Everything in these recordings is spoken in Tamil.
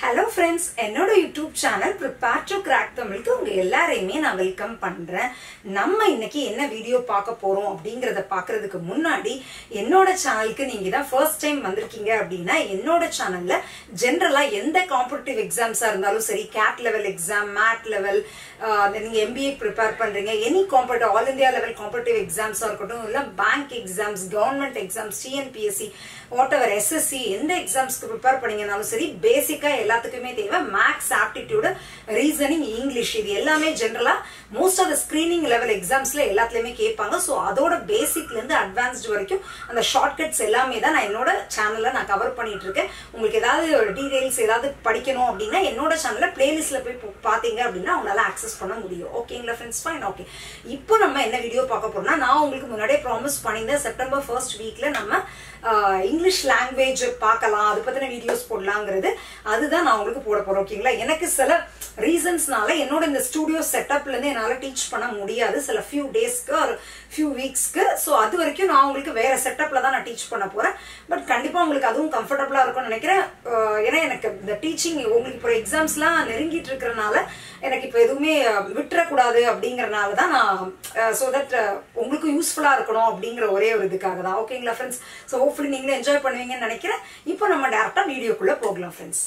ஹலோ ஃப்ரெண்ட்ஸ் என்னோட YouTube channel prepare to crack தமிழுக்கு உங்க எல்லாரையுமே நான் வெல்கம் பண்றேன் நம்ம இன்னைக்கு என்ன வீடியோ பார்க்க போறோம் அப்படிங்கறத பார்க்கிறதுக்கு முன்னாடி என்னோட சேனலுக்கு நீங்க தான் ஃபர்ஸ்ட் டைம் வந்திருக்கீங்க அப்படின்னா என்னோட சேனல்ல ஜென்ரலா எந்த காம்படிட்டிவ் எக்ஸாம்ஸா இருந்தாலும் சரி CAT level exam MAT level நீங்க எம்பிஏ ப்ரிப்பேர் பண்றீங்க any competitive all India level competitive எக்ஸாம்ஸா இருக்கட்டும் இல்ல bank exams government exams TNPSC whatever SSC எந்த எக்ஸாம்ஸ்க்கு ப்ரிப்பேர் பண்ணீங்கனாலும் சரி பேசிக்கா எல்லாத்துக்குமே தேவை மேக்ஸ் ஆப்டிடியூடு ரீசனிங் இங்கிலீஷ் இது எல்லாமே ஜென்ரலா most of the screening level எக்ஸாம்ஸ்ல எல்லாத்துலயுமே கேட்பாங்க ஸோ அதோட பேசிக்ல இருந்து அட்வான்ஸ்டு வரைக்கும் அந்த ஷார்ட்கட்ஸ் எல்லாமே தான் நான் என்னோட சேனல்ல நான் கவர் பண்ணிட்டு இருக்கேன் உங்களுக்கு ஏதாவது டீடைல்ஸ் ஏதாவது படிக்கணும் அப்படின்னா என்னோட சேனல்ல பிளேலிஸ்ட்ல போய் பு- பாத்தீங்க அப்படின்னா உங்களால ஆக்சஸ் பண்ண முடியும் ஓகேங்களா ஃப்ரெண்ட்ஸ் ஃபைன் ஓகே இப்போ நம்ம என்ன வீடியோ பார்க்க போறோம்னா நான் உங்களுக்கு முன்னாடியே ப்ராமிஸ் பண்ணியிருந்தேன் செப்டம்பர் ஃபர்ஸ்ட் வீக்ல நம்ம ஆஹ், இங்கிலீஷ் லாங்குவேஜ் பார்க்கலாம் அது பத்தின வீடியோஸ் போடலாங்கிறது அதுதான் நான் உங்களுக்கு போட போறேன் ஓகேங்களா எனக்கு சில ரீசன்ஸ்னால என்னோட இந்த ஸ்டூடியோ செட்டப்ல இருந்து என்னால டீச் பண்ண முடியாது சில ஃபியூ டேஸ்க்கு ஒரு ஃபியூ வீக்ஸ்க்கு ஸோ அது வரைக்கும் நான் உங்களுக்கு வேற செட்டப்ல தான் நான் டீச் பண்ண போறேன் பட் கண்டிப்பா உங்களுக்கு அதுவும் கம்ஃபர்டபுளா இருக்கும்னு நினைக்கிறேன் ஆஹ், ஏன்னா எனக்கு இந்த டீச்சிங் உங்களுக்கு இப்போ எக்ஸாம்ஸ்லாம் நெருங்கிட்டு இருக்கிறனால எனக்கு இப்போ எதுவுமே அஹ், விட்டுறக்கூடாது அப்படிங்கறனால தான் நான் ஸோ தட் உங்களுக்கு யூஸ்ஃபுல்லா இருக்கணும் அப்படிங்கிற ஒரே ஒரு இதுக்காக தான் ஓகேங்களா ஃப்ரெண்ட்ஸ் ஸோ ஹோப்ஃபுல்லி நீங்களும் என்ஜாய் பண்ணுவீங்கன்னு நினைக்கிறேன் இப்போ நம்ம டேரக்டா வீடியோக்குள்ள போகலாம் ஃப்ரெண்ட்ஸ்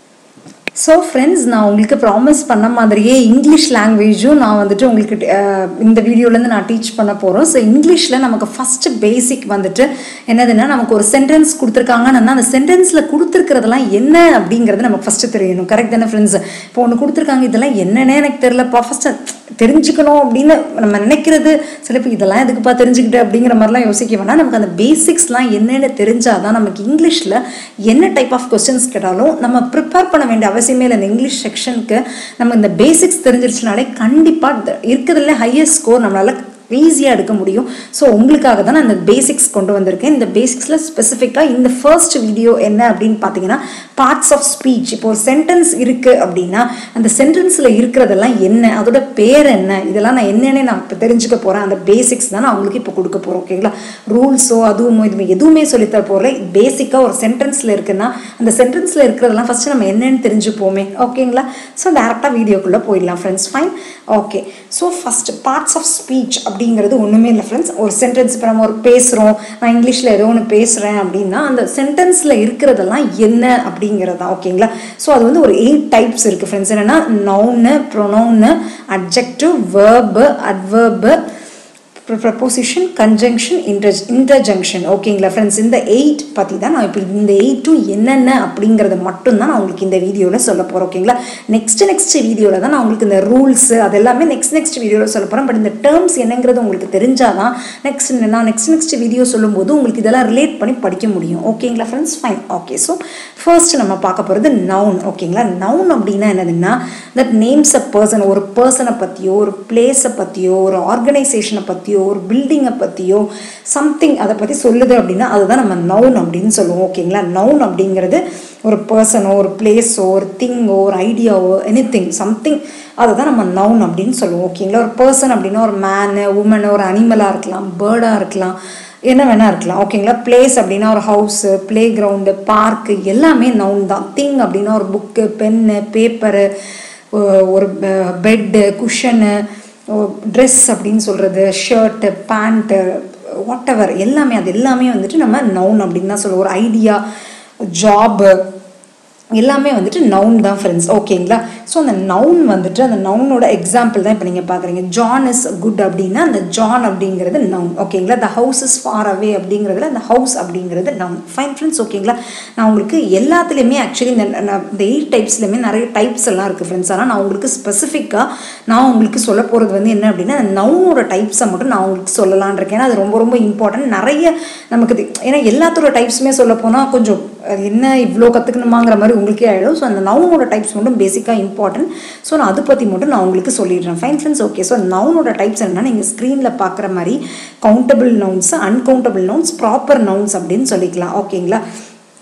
ஸோ ஃப்ரெண்ட்ஸ் நான் உங்களுக்கு ப்ராமிஸ் பண்ண மாதிரியே இங்கிலீஷ் லாங்குவேஜும் நான் வந்துட்டு உங்களுக்கு அஹ், இந்த வீடியோலேருந்து நான் டீச் பண்ண போகிறோம் ஸோ இங்கிலீஷில் நமக்கு ஃபஸ்ட்டு பேசிக் வந்துட்டு என்னதுன்னா நமக்கு ஒரு சென்டென்ஸ் கொடுத்துருக்காங்கன்னா அந்த சென்டென்ஸில் கொடுத்துருக்கிறதெல்லாம் என்ன அப்படிங்கிறது நமக்கு ஃபஸ்ட்டு தெரியணும் கரெக்ட் தானே ஃப்ரெண்ட்ஸ் இப்போ ஒன்று கொடுத்துருக்காங்க இதெல்லாம் என்னன்னே எனக்கு தெரியலப்பா ஃபஸ்ட்டு தெரிஞ்சுக்கணும் அப்படின்னு நம்ம நினைக்கிறது சில பேர் இதெல்லாம் எதுக்குப்பா தெரிஞ்சுக்கிட்டு அப்படிங்கிற மாதிரிலாம் யோசிக்க வேணாம் நமக்கு அந்த பேசிக்ஸ்லாம் என்னென்னு தெரிஞ்சாதான் நமக்கு இங்கிலீஷில் என்ன டைப் ஆஃப் கொஸ்டின்ஸ் கேட்டாலும் நம்ம ப்ரிப்பேர் பண்ண வேண்டிய அவசியமே இல்லை இந்த இங்கிலீஷ் செக்ஷனுக்கு நம்ம இந்த பேசிக்ஸ் தெரிஞ்சிருச்சுனாலே கண்டிப்பாக இருக்கிறதுல ஹையஸ்ட் ஸ்கோர் நம்மளால ஈஸியாக எடுக்க முடியும் ஸோ உங்களுக்காக தான் நான் இந்த பேசிக்ஸ் கொண்டு வந்திருக்கேன் இந்த பேசிக்ஸில் ஸ்பெசிஃபிக்காக இந்த ஃபர்ஸ்ட் வீடியோ என்ன அப்படின்னு பார்த்தீங்கன்னா பார்ட்ஸ் ஆஃப் ஸ்பீச் இப்போ ஒரு சென்டென்ஸ் இருக்குது அப்படின்னா அந்த சென்டென்ஸில் இருக்கிறதெல்லாம் என்ன அதோட பேர் என்ன இதெல்லாம் நான் என்னென்ன நான் இப்போ தெரிஞ்சுக்க போகிறேன் அந்த பேசிக்ஸ் தான் நான் உங்களுக்கு இப்போ கொடுக்க போகிறேன் ஓகேங்களா ரூல்ஸோ அதுவும் இதுவும் எதுவுமே சொல்லித்தர போகிறல பேசிக்காக ஒரு சென்டென்ஸில் இருக்குன்னா அந்த சென்டென்ஸில் இருக்கிறதெல்லாம் ஃபஸ்ட்டு நம்ம என்னன்னு தெரிஞ்சுப்போமே ஓகேங்களா ஸோ டேரெக்டாக வீடியோக்குள்ளே போயிடலாம் friends fine okay so first parts of speech அப்படிங்கிறது ஒன்றுமே இல்லை ஃப்ரெண்ட்ஸ் ஒரு சென்டென்ஸ் இப்போ நம்ம ஒரு பேசுகிறோம் நான் இங்கிலீஷில் ஏதோ ஒன்று பேசுகிறேன் அப்படின்னா அந்த சென்டென்ஸில் இருக்கிறதெல்லாம் என்ன அப்படிங்கிறது தான் ஓகேங்களா ஸோ அது வந்து ஒரு எயிட் டைப்ஸ் இருக்குது ஃப்ரெண்ட்ஸ் என்னென்னா noun pronoun adjective verb adverb preposition conjunction inter interjection ஓகேங்களா ஃப்ரெண்ட்ஸ் இந்த எயிட் பற்றி தான் நான் இப்போ இந்த எயிட்டும் என்னென்ன அப்படிங்கிறத மட்டும்தான் நான் உங்களுக்கு இந்த வீடியோவில் சொல்ல போகிறேன் ஓகேங்களா நெக்ஸ்ட் நெக்ஸ்ட் வீடியோவில் தான் நான் உங்களுக்கு இந்த ரூல்ஸ் அது எல்லாமே நெக்ஸ்ட் நெக்ஸ்ட் வீடியோவில் சொல்ல போகிறேன் பட் இந்த டேர்ம்ஸ் என்னங்கிறது உங்களுக்கு தெரிஞ்சாதான் நெக்ஸ்ட் நான் நெக்ஸ்ட் நெக்ஸ்ட் வீடியோ சொல்லும்போது உங்களுக்கு இதெல்லாம் ரிலேட் பண்ணி படிக்க முடியும் ஓகேங்களா friends fine okay so first நம்ம பார்க்க போகிறது நவுன் ஓகேங்களா நவுன் அப்படின்னா என்னதுன்னா தட் நேம்ஸ் அ பர்சன் ஒரு பர்சனை பற்றியோ ஒரு பிளேஸை பற்றியோ ஒரு ஆர்கனைசேஷனை பற்றியோ ஒரு பில்டிங்கை பற்றியோ சம்திங் அதை பற்றி சொல்லுது அப்படின்னா அதுதான் நம்ம நவுன் அப்படின்னு சொல்லுவோம் ஓகேங்களா நவுன் அப்படிங்கிறது ஒரு பர்சனோ ஒரு பிளேஸோ ஒரு திங்கோ ஒரு ஐடியாவோ எனி திங் சம்திங் அதை தான் நம்ம நவுன் அப்படின்னு சொல்லுவோம் ஓகேங்களா ஒரு பர்சன் அப்படின்னா ஒரு மேனு உமனு ஒரு அனிமலாக இருக்கலாம் பேர்டாக இருக்கலாம் என்ன வேணா இருக்கலாம் ஓகேங்களா பிளேஸ் அப்படின்னா ஒரு ஹவுஸு ப்ளே கிரவுண்டு பார்க்கு எல்லாமே நவுன் தான் திங் அப்படின்னா ஒரு புக்கு பென்னு பேப்பரு ஒரு பெட்டு குஷனு ட்ரெஸ் அப்படின்னு சொல்கிறது ஷர்ட்டு பேண்ட்டு வாட் எவர் எல்லாமே அது எல்லாமே வந்துட்டு நம்ம நவுன் அப்படின்னு தான் சொல்லுவோம் ஒரு ஐடியா ஜாபு எல்லாமே வந்துட்டு நவுன் தான் ஃப்ரெண்ட்ஸ் ஓகேங்களா ஸோ அந்த நவுன் வந்துட்டு அந்த நவுனோட எக்ஸாம்பிள் தான் இப்போ நீங்கள் பார்க்குறீங்க ஜான் இஸ் குட் அப்படின்னா அந்த ஜான் அப்படிங்கிறது நவுன் ஓகேங்களா the house is far away அப்படிங்கிறதுல அந்த ஹவுஸ் அப்படிங்கிறது நவுன் ஃபைன் ஃப்ரெண்ட்ஸ் ஓகேங்களா நான் உங்களுக்கு எல்லாத்துலேயுமே ஆக்சுவலி இந்த நான் இந்த எயிட் டைப்ஸ்லையுமே நிறைய டைப்ஸ் எல்லாம் இருக்குது ஃப்ரெண்ட்ஸ் ஆனால் நான் உங்களுக்கு ஸ்பெசிஃபிக்காக நான் உங்களுக்கு சொல்ல போகிறது வந்து என்ன அப்படின்னா அந்த நவுனோட டைப்ஸை மட்டும் நான் உங்களுக்கு சொல்லலான் இருக்கேன் ஏன்னா அது ரொம்ப ரொம்ப இம்பார்ட்டன்ட் நிறைய நமக்கு இது- ஏன்னா எல்லாத்தோட டைப்ஸுமே சொல்ல போனால் கொஞ்சம் அது என்ன இவ்வளோ கற்றுக்கணுமாங்கிற மாதிரி உங்களுக்கே ஆகிடும் ஸோ அந்த நவுனோட டைப்ஸ் மட்டும் பேசிக்காக இம்பார்ட்டன்ட் ஸோ நான் அதை பற்றி மட்டும் நான் உங்களுக்கு சொல்லிடுறேன் ஃபைன் ஃப்ரெண்ட்ஸ் ஓகே ஸோ நவுனோட டைப்ஸ் என்னன்னா நீங்கள் ஸ்க்ரீனில் பார்க்குற மாதிரி countable nouns uncountable nouns proper nouns அப்படின்னு சொல்லிக்கலாம் ஓகேங்களா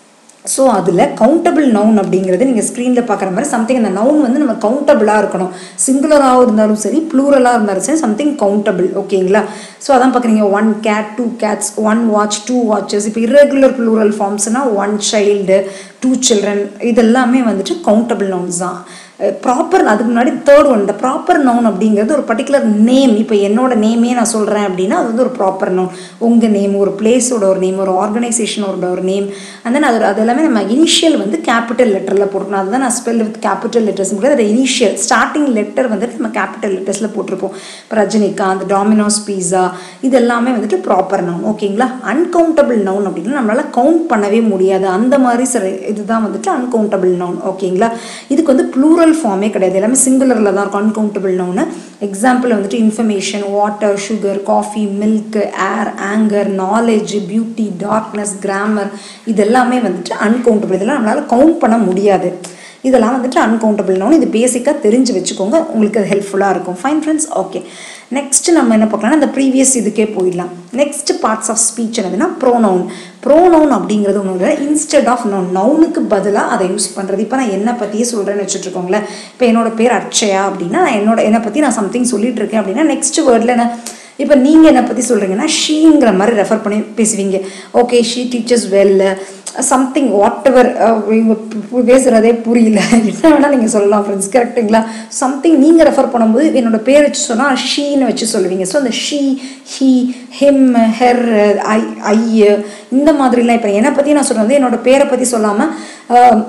ஸோ அதில் கவுண்டபிள் நவுன் அப்படிங்கிறது நீங்கள் ஸ்க்ரீனில் பார்க்குற மாதிரி சம்திங் அந்த நவுன் வந்து நம்ம கவுண்டபிளாக இருக்கணும் சிங்குலராக இருந்தாலும் சரி ப்ளூரலாக இருந்தாலும் சரி சம்திங் கவுண்டபிள் ஓகேங்களா ஸோ அதான் பார்க்குறீங்க one cat two cats one watch two watches இப்போ irregular ப்ளூரல் ஃபார்ம்ஸ்னால் ஒன் சைல்டு டூ சில்ட்ரன் இதெல்லாமே வந்துட்டு கவுண்டபிள் நவுன்ஸ் தான் ப்ராப்பர் அதுக்கு முன்னாடி தேர்ட் ஒன் இந்த ப்ராப்பர் நவுன் அப்படிங்கிறது ஒரு பர்டிகுலர் நேம் இப்போ என்னோட நேமே நான் சொல்கிறேன் அப்படின்னா அது வந்து ஒரு ப்ராப்பர் நவுன் உங்கள் நேம் ஒரு பிளேஸோட ஒரு நேம் ஒரு ஆர்கனைசேஷனோட ஒரு நேம் அண்ட் தென் அது அது எல்லாமே நம்ம இனிஷியல் வந்து கேபிட்டல் லெட்டரில் போட்டுருக்கணும் அதுதான் நான் ஸ்பெல் வித் கேபிட்டல் லெட்டர்ஸ் அது இனிஷியல் ஸ்டார்டிங் லெட்டர் வந்துட்டு நம்ம கேபிட்டல் லெட்டர்ஸில் போட்டிருப்போம் இப்போ ரஜினிகாந்த் டாமினோஸ் பீஸா இது எல்லாமே வந்துட்டு ப்ராப்பர் நவுன் ஓகேங்களா அன்கவுண்டபிள் நவுன் அப்படின்னா நம்மளால் கவுண்ட் பண்ணவே முடியாது அந்த மாதிரி சில இதுதான் வந்துட்டு அன்கவுண்டபிள் நவுன் ஓகேங்களா இதுக்கு வந்து ப்ளூரல் ஃபார்மே கிடையாது எல்லாமே சிங்குலரில் தான் இருக்கும் அன்கவுண்டபிள் நவுனு எக்ஸாம்பிள் வந்துட்டு information water sugar coffee milk air anger knowledge beauty darkness grammar இதெல்லாமே வந்துட்டு அன்கவுண்டபிள் இதெல்லாம் நம்மளால் கவுண்ட் பண்ண முடியாது இதெல்லாம் வந்துட்டு அன்கவுண்டபிள் நவுன் இது பேசிக்காக தெரிஞ்சு வச்சுக்கோங்க உங்களுக்கு அது ஹெல்ப்ஃபுல்லாக இருக்கும் ஃபைன் ஃப்ரெண்ட்ஸ் ஓகே நெக்ஸ்ட் நம்ம என்ன பார்க்கலாம்னா இந்த ப்ரீவியஸ் இதுக்கே போயிடலாம் நெக்ஸ்ட் பார்ட்ஸ் ஆஃப் ஸ்பீச் என்னதுன்னா ப்ரோனவுன் ப்ரோனவுன் அப்படிங்கிறது ஒன்று இல்லை இன்ஸ்டெட் ஆஃப் நவுன் நவுனுக்கு பதிலாக அதை யூஸ் பண்ணுறது இப்போ நான் என்னை பற்றியே சொல்கிறேன்னு வச்சுட்டு இருக்கோங்களேன் இப்போ என்னோட பேர் அட்சயா அப்படின்னா நான் என்னோட என்னை பற்றி நான் சம்திங் சொல்லிட்டு இருக்கேன் அப்படின்னா நெக்ஸ்ட் வேர்டில் என்ன இப்போ நீங்கள் என்னை பற்றி சொல்கிறீங்கன்னா ஷீங்கிற மாதிரி ரெஃபர் பண்ணி பேசுவீங்க okay she teachers well something whatever இவங்க பேசுகிறதே புரியல என்ன வேணால் நீங்கள் சொல்லலாம் ஃப்ரெண்ட்ஸ் கரெக்டுங்களா சம்திங் நீங்கள் ரெஃபர் பண்ணும்போது என்னோட பேர் வச்சு சொன்னால் ஷீன்னு வச்சு சொல்லுவீங்க ஸோ அந்த she he him her I I இந்த மாதிரிலாம் இப்போ என்னை பற்றி நான் சொல்கிறது என்னோட பேரை பற்றி சொல்லாமல்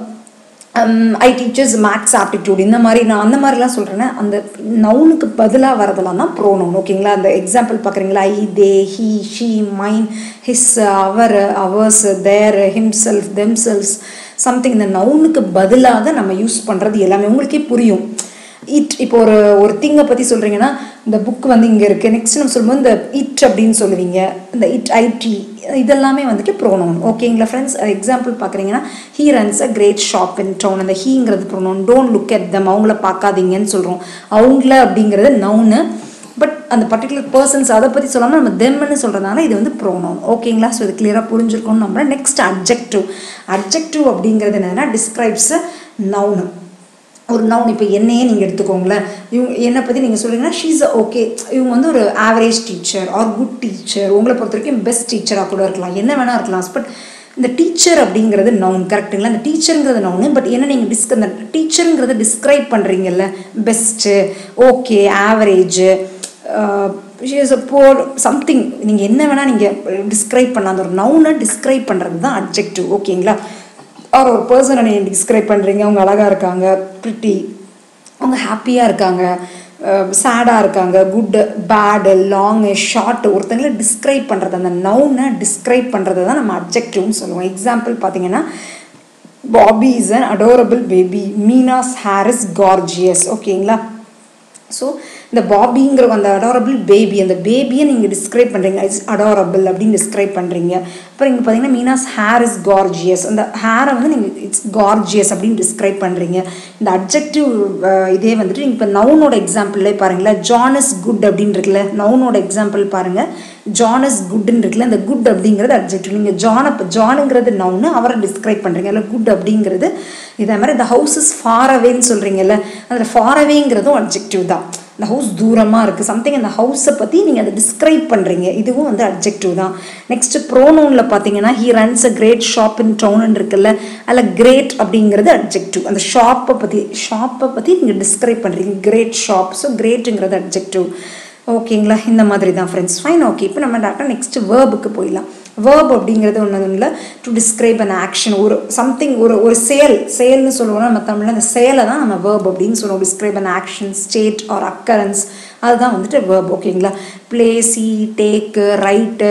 ஐ டீச்சர்ஸ் மேக்ஸ் ஆப்டிடியூட் இந்த மாதிரி நான் அந்த மாதிரிலாம் சொல்கிறேன்னா அந்த நவுனுக்கு பதிலாக வரதெல்லாம் தான் ப்ரோனவுன் ஓகேங்களா அந்த எக்ஸாம்பிள் பார்க்குறீங்களா I they he she mine his our ours their himself themselves something இந்த நவுனுக்கு பதிலாக நம்ம யூஸ் பண்ணுறது எல்லாமே உங்களுக்கே புரியும் இட் இப்போ ஒரு ஒரு திங்கை பற்றி சொல்கிறீங்கன்னா இந்த புக் வந்து இங்கே இருக்குது நெக்ஸ்ட் நம்ம சொல்லும்போது இந்த இட் அப்படின்னு சொல்லுவீங்க இந்த இட் ஐடி இதெல்லாமே வந்துட்டு ப்ரோனவுன் ஓகேங்களா ஃப்ரெண்ட்ஸ் எக்ஸாம்பிள் பார்க்குறீங்கன்னா he runs a great shop in town அந்த ஹீங்கிறது pronoun don't look at them அவங்கள பார்க்காதீங்கன்னு சொல்கிறோம் அவங்கள அப்படிங்கிறது நவுனு பட் அந்த பர்டிகுலர் பர்சன்ஸ் அதை பற்றி சொல்லாமல் நம்ம தெம்னு சொல்கிறதுனால இது வந்து ப்ரோனவுன் ஓகேங்களா ஸோ இது கிளியராக புரிஞ்சிருக்கோம்னு நம்புறேன் நெக்ஸ்ட் அப்ஜெக்டிவ் அப்ஜெக்டிவ் அப்படிங்கிறது என்னதுன்னா டிஸ்கிரைப்ஸ் நவுனு ஒரு நவுன் இப்போ என்னையே நீங்கள் எடுத்துக்கோங்களேன் இவங்க என்னை பற்றி நீங்கள் சொல்கிறீங்கன்னா ஷீஸ் ஓகே இவங்க வந்து ஒரு average teacher or good teacher உங்களை பொறுத்த வரைக்கும் பெஸ்ட் டீச்சராக கூட இருக்கலாம் என்ன வேணால் இருக்கலாம் பட் இந்த டீச்சர் அப்படிங்கிறது நவுன் கரெக்டுங்களா இந்த டீச்சருங்கிறது நவுனு பட் என்ன நீங்கள் டிஸ்க் அந்த டீச்சருங்கிறத டிஸ்கிரைப் பண்ணுறீங்கல்ல best okay average is a bore something நீங்கள் என்ன வேணால் நீங்கள் டிஸ்கிரைப் பண்ண அந்த ஒரு நவுனை டிஸ்கிரைப் பண்ணுறது தான் அப்ஜெக்டிவ் ஓகேங்களா ஆர் ஒரு பர்சனை நீங்கள் டிஸ்கிரைப் பண்ணுறீங்க அவங்க அழகாக இருக்காங்க ப்ரிட்டி அவங்க ஹாப்பியாக இருக்காங்க சேடாக இருக்காங்க குட் பேடு லாங்கு ஷார்ட்டு ஒருத்தங்களை டிஸ்கிரைப் பண்ணுறது அந்த நவுனை டிஸ்கிரைப் பண்ணுறது தான் நம்ம அப்ஜெக்டிவ்னு சொல்லுவோம் எக்ஸாம்பிள் பார்த்தீங்கன்னா Bobby is an adorable baby Meena's hair is gorgeous ஓகேங்களா ஸோ இந்த பாபிங்கிற அந்த அடாரபிள் பேபி அந்த பேபியை நீங்கள் டிஸ்கிரைப் பண்ணுறீங்க இட்ஸ் அடாரபிள் அப்படின்னு டிஸ்கிரைப் பண்ணுறீங்க அப்புறம் இங்கே பார்த்தீங்கன்னா மீனாஸ் ஹேர் இஸ் கார்ஜியஸ் அந்த ஹேரை வந்து நீங்கள் இட்ஸ் கார்ஜியஸ் அப்படின்னு டிஸ்கிரைப் பண்ணுறீங்க இந்த அப்ஜெக்டிவ் இதே வந்துட்டு நீங்கள் இப்போ நவுனோட எக்ஸாம்பிள்லே பாருங்களேன் ஜான் இஸ் குட் அப்படின்னு இருக்குல்ல நவுனோட எக்ஸாம்பிள் பாருங்கள் ஜான் இஸ் குட்னு இருக்குல்ல அந்த குட் அப்படிங்கிறது அப்ஜெக்டிவ் நீங்கள் ஜான் இப்போ ஜானுங்கிறது நவுனு அவரை டிஸ்கிரைப் பண்ணுறீங்க இல்லை குட் அப்படிங்கிறது இதே மாதிரி இந்த ஹவுஸ் இஸ் ஃபார் அவேன்னு சொல்கிறீங்கல்ல அதில் ஃபார் அவேங்கிறதும் அப்ஜெக்டிவ் தான் இந்த ஹவுஸ் தூரமாக இருக்குது சம்திங் அந்த ஹவுஸை பற்றி நீங்கள் அதை டிஸ்கிரைப் பண்ணுறீங்க இதுவும் வந்து அப்ஜெக்டிவ் தான் நெக்ஸ்ட் ப்ரோனோனில் பார்த்தீங்கன்னா he runs a great shop in town இருக்குல்ல அதில் கிரேட் அப்படிங்கிறது அப்ஜெக்டிவ் அந்த ஷாப்பை பற்றி ஷாப்பை பற்றி நீங்கள் டிஸ்கிரைப் பண்ணுறீங்க கிரேட் ஷாப் ஸோ கிரேட்டுங்கிறது அப்ஜெக்டிவ் ஓகேங்களா இந்த மாதிரி தான் ஃப்ரெண்ட்ஸ் ஃபைன் ஓகே இப்போ நம்ம டேரக்டாக நெக்ஸ்ட் வேர்புக்கு போயிடலாம் வேர்ப் அப்படிங்கிறது ஒன்று இல்லை டு டிஸ்கிரைப் அன் ஆக்ஷன் ஒரு சம்திங் ஒரு ஒரு செயல் செயல்னு சொல்லுவோம்னா நம்ம தமிழில் அந்த செயலை தான் நம்ம வேர்ப் அப்படின்னு சொல்லுவோம் describe an action state or occurrence அதுதான் வந்துட்டு வேர்ப் ஓகேங்களா play see take write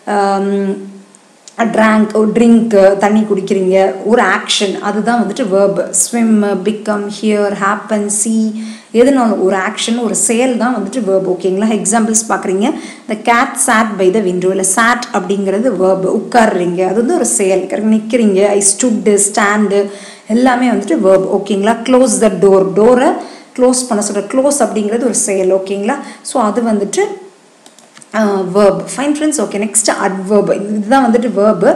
drank drink தண்ணி குடிக்கிறீங்க ஒரு ஆக்ஷன் அதுதான் வந்துட்டு verb swim become hear happen see எதுனாலும் ஒரு ஆக்ஷன் ஒரு செயல் தான் வந்துட்டு வேர்ப் ஓகேங்களா எக்ஸாம்பிள்ஸ் பார்க்குறீங்க இந்த cat sat by the window இல்லை சாட் அப்படிங்கிறது வேர்ப் உட்காடுறீங்க அது வந்து ஒரு செயல் நிற்கிறீங்க ஐ ஸ்டுட்டு ஸ்டாண்டு எல்லாமே வந்துட்டு வேர்ப் ஓகேங்களா க்ளோஸ் த டோர் டோரை க்ளோஸ் பண்ண சொல்கிற க்ளோஸ் அப்படிங்கிறது ஒரு செயல் ஓகேங்களா ஸோ அது வந்துட்டு verb fine friends okay next adverb இதுதான் வந்துட்டு வேர்பு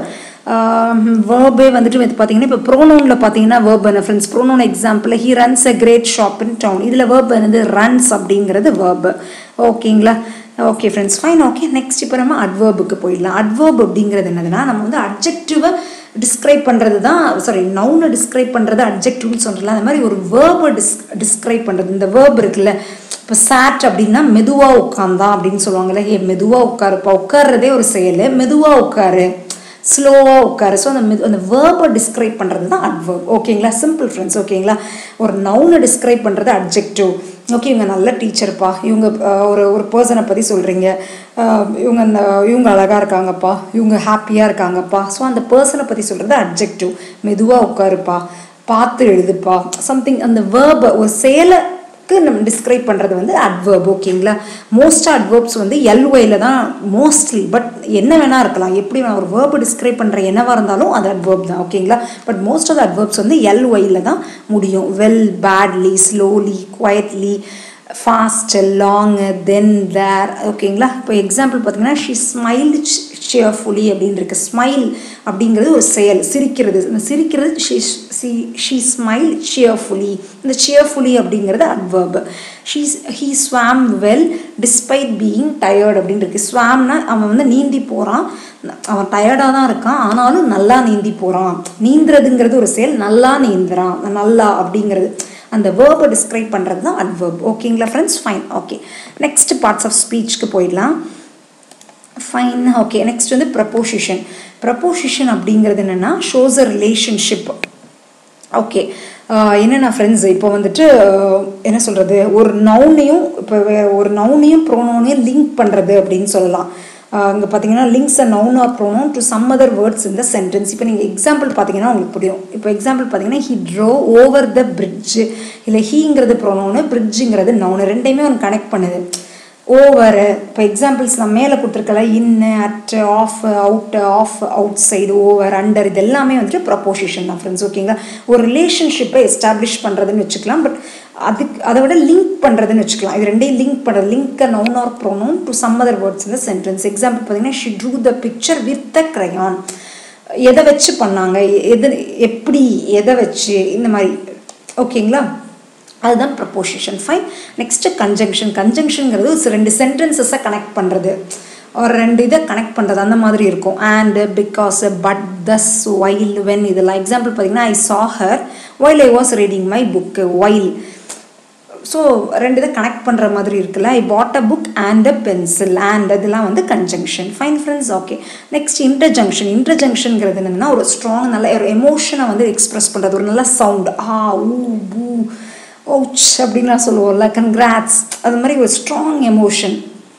வேர்பே வந்துட்டு வந்து பார்த்தீங்கன்னா இப்போ ப்ரோனோனில் பார்த்தீங்கன்னா வேர்ப் என்ன friends pronoun example he runs a great shop in town இதில் வேர்ப் என்னது ரன்ஸ் அப்படிங்கிறது வேர்பு ஓகேங்களா okay friends fine okay next இப்போ நம்ம அட்வர்புக்கு போயிடலாம் அட்வர்ப் அப்படிங்கிறது என்னதுன்னா நம்ம வந்து அப்ஜெக்டிவை டிஸ்கிரைப் பண்ணுறது தான் சாரி நவுனை டிஸ்கிரைப் பண்ணுறது அப்ஜெக்டிவ்னு சொல்கிறல அந்த மாதிரி ஒரு வேர்பை டிஸ் டிஸ்கிரைப் பண்ணுறது இந்த வேர்ப் இருக்குல்ல இப்போ சாட் அப்படின்னா மெதுவாக உட்காந்தான் அப்படின்னு சொல்லுவாங்கல்ல ஏ மெதுவாக உட்காருப்பா உட்கார்றதே ஒரு செயல் மெதுவாக உட்காரு ஸ்லோவாக உட்காரு ஸோ அந்த மெது அந்த வேர்பை டிஸ்கிரைப் பண்ணுறது தான் அட்வர்ப் ஓகேங்களா சிம்பிள் ஃப்ரெண்ட்ஸ் ஓகேங்களா ஒரு நவுனை டிஸ்கிரைப் பண்ணுறது அப்ஜெக்டிவ் ஓகே இவங்க நல்ல டீச்சர்ப்பா இவங்க ஒரு ஒரு பர்சனை பற்றி சொல்கிறீங்க இவங்க அந்த இவங்க அழகாக இருக்காங்கப்பா இவங்க ஹாப்பியாக இருக்காங்கப்பா ஸோ அந்த பர்சனை பற்றி சொல்கிறது அப்ஜெக்டிவ் மெதுவாக உட்காருப்பா பார்த்து எழுதுப்பா சம்திங் அந்த வேர்பை ஒரு சேலை க்கு நம்ம டிஸ்கிரைப் பண்ணுறது வந்து அட்வர்ப் ஓகேங்களா மோஸ்ட் அட்வர்ப்ஸ் வந்து எல்ஒயில் தான் மோஸ்ட்லி பட் என்ன வேணா இருக்கலாம் எப்படி நான் ஒரு வேர்பை டிஸ்கிரைப் பண்ணுற என்னவாக இருந்தாலும் அது அட்வர்ப் தான் ஓகேங்களா பட் மோஸ்ட் ஆஃப் அட்வர்ப்ஸ் வந்து எல்ஒயில் தான் முடியும் well badly slowly quietly fast long then there ஓகேங்களா இப்போ எக்ஸாம்பிள் பார்த்தீங்கன்னா ஷி ஸ்மைல்டு சியர்ஃபுல்லி அப்படின்னு இருக்கு ஸ்மைல் அப்படிங்கிறது ஒரு செயல் சிரிக்கிறது இந்த சிரிக்கிறது she she she smile cheerfully இந்த சியர்ஃபுல்லி அப்படிங்கிறது adverb she he swam well despite being tired அப்படின்னு இருக்கு ஸ்வாம்னா அவன் வந்து நீந்தி போகிறான் அவன் டயர்டாக தான் இருக்கான் ஆனாலும் நல்லா நீந்தி போகிறான் நீந்துறதுங்கிறது ஒரு செயல் நல்லா நீந்துறான் நல்லா அப்படிங்கிறது அந்த வேர்பை டிஸ்கிரைப் பண்ணுறது தான் அட்வர்ப் ஓகேங்களா friends fine okay next parts of ஸ்பீச்சுக்கு போயிடலாம் ஃபைன் ஓகே நெக்ஸ்ட் வந்து ப்ரப்போசிஷன் ப்ரப்போசிஷன் அப்படிங்கிறது என்னென்னா ஷோஸ் அ ரிலேஷன்ஷிப் ஓகே என்னென்ன ஃப்ரெண்ட்ஸ் இப்போ வந்துட்டு என்ன சொல்கிறது ஒரு நவுனையும் இப்போ ஒரு நவுனையும் ப்ரோனோனையும் லிங்க் பண்ணுறது அப்படின்னு சொல்லலாம் இங்கே பார்த்தீங்கன்னா links a noun or pronoun to some other words இந்த சென்டென்ஸ் இப்போ நீங்கள் எக்ஸாம்பிள் பார்த்தீங்கன்னா உங்களுக்கு புரியும் இப்போ எக்ஸாம்பிள் பார்த்தீங்கன்னா he drove over the bridge இல்லை ஹீங்கிறது ப்ரோனோனு பிரிட்ஜுங்கிறது நவுனு ரெண்டையுமே ஒன்று கனெக்ட் பண்ணுது ஓவர் இப்போ எக்ஸாம்பிள்ஸ் நான் மேலே கொடுத்துருக்கல in at off out of outside over under இது எல்லாமே வந்துட்டு ப்ரப்போசிஷன் தான் ஃப்ரெண்ட்ஸ் ஓகேங்களா ஒரு ரிலேஷன்ஷிப்பை எஸ்டாப்ளிஷ் பண்ணுறதுன்னு வச்சுக்கலாம் பட் அதுக்கு அதை விட லிங்க் பண்ணுறதுன்னு வச்சுக்கலாம் இது ரெண்டையும் லிங்க் பண்ணுறது link noun or pronoun to some other words இந்த சென்டென்ஸ் எக்ஸாம்பிள் பார்த்தீங்கன்னா she drew the picture with the crayon எதை வச்சு பண்ணாங்க எது எப்படி எதை வச்சு இந்த மாதிரி ஓகேங்களா அதுதான் ப்ரப்போசிஷன் ஃபைன் நெக்ஸ்ட்டு கன்ஜங்ஷன் கன்ஜங்ஷனுங்கிறது ரெண்டு சென்டென்சஸை கனெக்ட் பண்ணுறது ஒரு ரெண்டு இதை கனெக்ட் பண்ணுறது அந்த மாதிரி இருக்கும் and because but thus while when இதெல்லாம் எக்ஸாம்பிள் பார்த்தீங்கன்னா I saw her while I was reading my book while so ரெண்டு இதை கனெக்ட் பண்ணுற மாதிரி இருக்குல்ல I bought a book and a pencil and இதெல்லாம் வந்து conjunction fine friends okay next interjection இன்டர்ஜங்ஷனுங்கிறது என்னென்னா ஒரு ஸ்ட்ராங் நல்ல ஒரு எமோஷனை வந்து எக்ஸ்ப்ரெஸ் பண்ணுறது ஒரு நல்ல சவுண்ட் ஆ ஊ பூ ஓச் அப்படின்லாம் சொல்லுவோம்ல கன்கிராட்ஸ் அது மாதிரி ஒரு ஸ்ட்ராங் எமோஷன்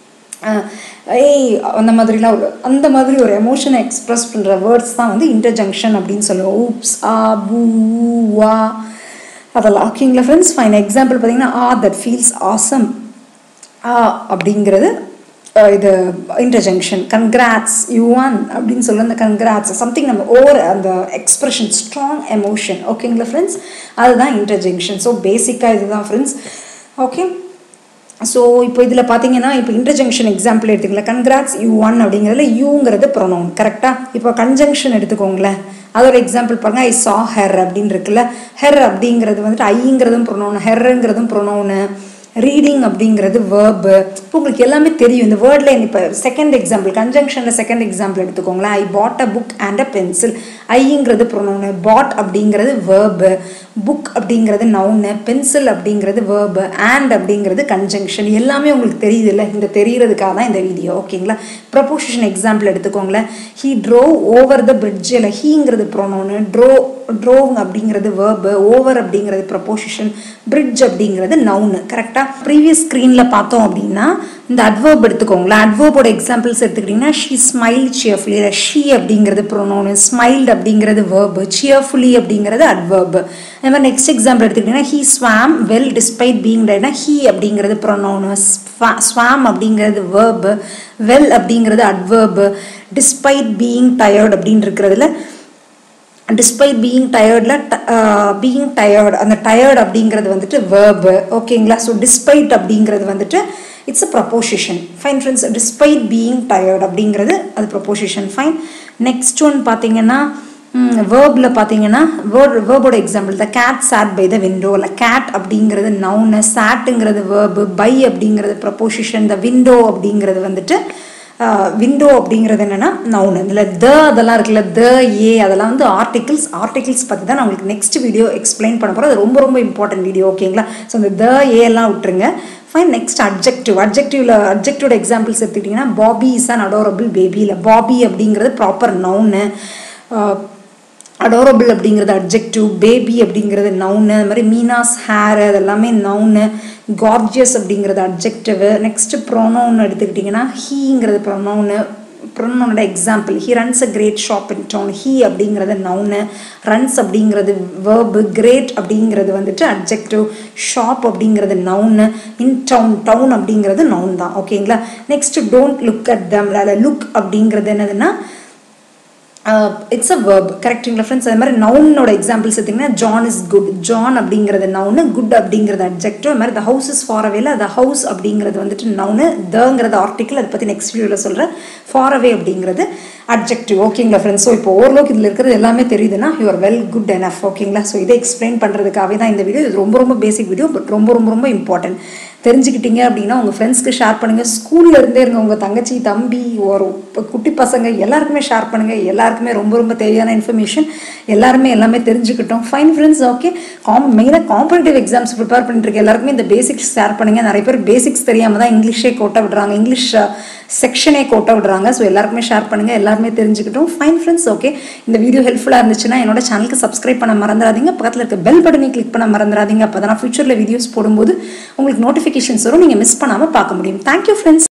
ஏய் அந்த மாதிரிலாம் ஒரு அந்த மாதிரி ஒரு எமோஷனை எக்ஸ்ப்ரெஸ் பண்ணுற வேர்ட்ஸ் தான் வந்து இன்டர்ஜங்ஷன் அப்படின்னு சொல்லுவோம் ஊப்ஸ் ஆ பூ வா அதெல்லாம் ஓகேங்களா ஃப்ரெண்ட்ஸ் ஃபைன் எக்ஸாம்பிள் பார்த்தீங்கன்னா ah that feels awesome ah அப்படிங்கிறது இது இன்டர்ஜங்ஷன் கன்கிராட்ஸ் யூ ஒன் அப்படின்னு சொல்ல அந்த கன்கிராட்ஸ் சம்திங் நம்ம ஓவர் அந்த எக்ஸ்ப்ரெஷன் ஸ்ட்ராங் எமோஷன் ஓகேங்களா ஃப்ரெண்ட்ஸ் அதுதான் இன்டர்ஜங்ஷன் ஸோ பேசிக்காக இதுதான் ஃப்ரெண்ட்ஸ் ஓகே ஸோ இப்போ இதில் பார்த்தீங்கன்னா இப்போ இன்டர்ஜங்ஷன் எக்ஸாம்பிள் எடுத்துக்கலாம் கன்கிராட்ஸ் யூ ஒன் அப்படிங்கிறதுல யூங்கிறது ப்ரொனவுன் கரெக்டாக இப்போ கன்ஜங்ஷன் எடுத்துக்கோங்களேன் அதோட எக்ஸாம்பிள் பாருங்க ஐ சா ஹெர் அப்படின்னு இருக்குல்ல ஹெர் அப்படிங்கிறது வந்துட்டு ஐங்கிறதும் ப்ரொனவுன் ஹெர்ங்கிறதும் ப்ரொனவுனு ரீடிங் அப்படிங்கிறது வேர்பு இப்போ உங்களுக்கு எல்லாமே தெரியும் இந்த வேர்டில் இப்போ செகண்ட் எக்ஸாம்பிள் கன்ஜங்ஷனில் செகண்ட் எக்ஸாம்பிள் எடுத்துக்கோங்களேன் I bought a book and a pencil ஐங்கிறது ப்ரொனவுனு பாட் அப்படிங்கிறது வேர்பு புக் அப்படிங்கிறது நவுனு பென்சில் அப்படிங்கிறது வேர்பு அண்ட் அப்படிங்கிறது கன்ஜங்ஷன் எல்லாமே உங்களுக்கு தெரியுது இல்லை இந்த தெரியறதுக்காக தான் இந்த வீடியோ ஓகேங்களா ப்ரப்போசிஷன் எக்ஸாம்பிள் எடுத்துக்கோங்களேன் he drove over the bridge இல்லை ஹீங்கிறது ப்ரொனவுனு ட்ரோ ட்ரோவ் அப்படிங்கிறது வேர்பு ஓவர் அப்படிங்கிறது ப்ரப்போசிஷன் பிரிட்ஜ் அப்படிங்கிறது நவுனு கரெக்டாக ப்ரீவியஸ் ஸ்க்ரீனில் பார்த்தோம் அப்படின்னா இந்த அட்வர்ப் எடுத்துக்கோங்களேன் அட்வர்போட எக்ஸாம்பிள்ஸ் எடுத்துக்கிட்டிங்கன்னா ஷீ ஸ்மைல் சியர்ஃபுல்லி இல்லை ஷீ அப்படிங்கிறது ப்ரொனோனு ஸ்மைல்டு அப்படிங்கிறது வேர்பு சியர்ஃபுல்லி அப்படிங்கிறது அட்வர்பு அதே மாதிரி நெக்ஸ்ட் எக்ஸாம்பிள் எடுத்துக்கிட்டிங்கன்னா he swam well despite being டேட்னா ஹீ அப்படிங்கிறது ப்ரொனோனு ஸ்வாம் அப்படிங்கிறது வேர்பு வெல் அப்படிங்கிறது அட்வர்பு டிஸ்பைட் பீயிங் டயர்ட் அப்படின்னு இருக்கிறதுல டிஸ்பைட் பீயிங் டயர்டில் பீயிங் டயர்ட் அந்த டயர்ட் அப்படிங்கிறது வந்துட்டு வேர்பு ஓகேங்களா ஸோ டிஸ்பைட் அப்படிங்கிறது வந்துட்டு it's a preposition fine friends despite being tired அப்படிங்கிறது அது ப்ரப்போசிஷன் ஃபைன் நெக்ஸ்ட் ஒன் பார்த்தீங்கன்னா வேர்பில் பார்த்தீங்கன்னா வேர்ட் வேர்போட example the cat sat by the window இல்லை கேட் அப்படிங்கிறது நவுனு சாட்டுங்கிறது வேர்பு பை அப்படிங்கிறது ப்ரப்போசிஷன் த விண்டோ அப்படிங்கிறது வந்துட்டு விண்டோ அப்படிங்கிறது என்னென்னா நவுன் இதில் த அதெல்லாம் இருக்குல்ல த ஏ அதெல்லாம் வந்து ஆர்டிகிள்ஸ் ஆர்டிகிள்ஸ் பற்றி தான் நான் உங்களுக்கு நெக்ஸ்ட் வீடியோ எக்ஸ்பிளைன் பண்ண போகிறேன் அது ரொம்ப ரொம்ப இம்பார்ட்டன்ட் வீடியோ ஓகேங்களா ஸோ அந்த த ஏ எல்லாம் விட்டுருங்க ஃபைன் நெக்ஸ்ட் அப்ஜெக்டிவ் அப்ஜெக்டிவ்ல அப்ஜெக்டிவோட எக்ஸாம்பிள்ஸ் எடுத்துக்கிட்டிங்கன்னா Bobby is an adorable baby இல்லை பாபி அப்படிங்கிறது ப்ராப்பர் நவுனு அடோரபிள் அப்படிங்கிறது அப்ஜெக்டிவ் பேபி அப்படிங்கிறது நவுனு அது மாதிரி மீனாஸ் ஹேர் அதெல்லாமே நவுனு கார்ஜியஸ் அப்படிங்கிறது அப்ஜெக்டிவ் நெக்ஸ்ட் ப்ரொனவுன் எடுத்துக்கிட்டிங்கன்னா ஹீங்கிறது ப்ரொனவுனு ப்ரொனவுனோட example he runs a great shop in town he அப்படிங்கிறது நவுனு ரன்ஸ் அப்படிங்கிறது வேர்பு கிரேட் அப்படிங்கிறது வந்துட்டு அப்ஜெக்டிவ் ஷாப் அப்படிங்கிறது நவுனு இன் டவுன் டவுன் அப்படிங்கிறது நவுன் தான் ஓகேங்களா next don't look at them look அப்படிங்கிறது என்னதுன்னா இட்ஸ் அ வேர்ப் கரெக்டுங்களா ஃப்ரெண்ட்ஸ் அது மாதிரி நவுனோட எக்ஸாம்பிள்ஸ் எடுத்திங்கன்னா ஜான் இஸ் குட் ஜான் அப்படிங்கிறது நவுனு குட் அப்படிங்கிறது அப்ஜெக்டிவ் அது மாதிரி the house is far away the house அப்படிங்கிறது வந்துட்டு நவுனு தங்கிறது ஆர்டிக்கல் அதை பற்றி நெக்ஸ்ட் வீடியோவில் சொல்கிறேன் ஃபார் அவே அப்படிங்கிறது அப்ஜெக்டிவ் ஓகேங்களா ஃப்ரெண்ட்ஸ் ஸோ இப்போ ஓரளவுக்கு இதில் இருக்கிறது எல்லாமே தெரியுதுன்னா you are well good enough ஓகேங்களா ஸோ இதை எக்ஸ்பிளைன் பண்ணுறதுக்காகவே தான் இந்த வீடியோ இது ரொம்ப ரொம்ப பேசிக் வீடியோ பட் ரொம்ப ரொம்ப ரொம்ப இம்பார்ட்டன்ட் தெரிஞ்சுக்கிட்டீங்க அப்படின்னா உங்கள் ஃப்ரெண்ட்ஸ்க்கு ஷேர் பண்ணுங்கள் ஸ்கூல்ல இருந்தே இருங்க உங்கள் தங்கச்சி தம்பி ஒரு குட்டி பசங்க எல்லாருக்குமே ஷேர் பண்ணுங்கள் எல்லாருக்குமே ரொம்ப ரொம்ப தேவையான இன்ஃபர்மேஷன் எல்லாருமே எல்லாமே தெரிஞ்சுக்கிட்டோம் ஃபைன் ஃப்ரெண்ட்ஸ் ஓகே காம் மெயினாக காம்படிட்டிவ் எக்ஸாம்ஸ் ப்ரிப்பேர் பண்ணிட்டு இருக்க எல்லாருக்குமே இந்த பேசிக்ஸ் ஷேர் பண்ணுங்கள் நிறைய பேர் பேசிக்ஸ் தெரியாமல் தான் இங்கிலீஷே கோட்டை விடுறாங்க இங்கிலீஷ் செக்ஷனே கோட்டை விடுறாங்க ஸோ எல்லாருக்குமே ஷேர் பண்ணுங்கள் எல்லாருமே தெரிஞ்சுக்கிட்டோம் ஃபைன் ஃப்ரெண்ட்ஸ் ஓகே இந்த வீடியோ ஹெல்ப்ஃபுல்லாக இருந்துச்சுன்னா என்னோட சேனலுக்கு சப்ஸ்கிரைப் பண்ண மறந்துடாதீங்க பக்கத்தில் இருக்க பெல் பட்டனை கிளிக் பண்ண மறந்துடாதீங்க அப்போ தான் ஃபியூச்சரில் வீடியோஸ் போடும்போது உங்களுக்கு நோட்டிஃபிகேஷன்ஸ் வரும் நீங்கள் மிஸ் பண்ணாமல் பார்க்க முடியும் தேங்க்யூ ஃப்ரெண்ட்ஸ்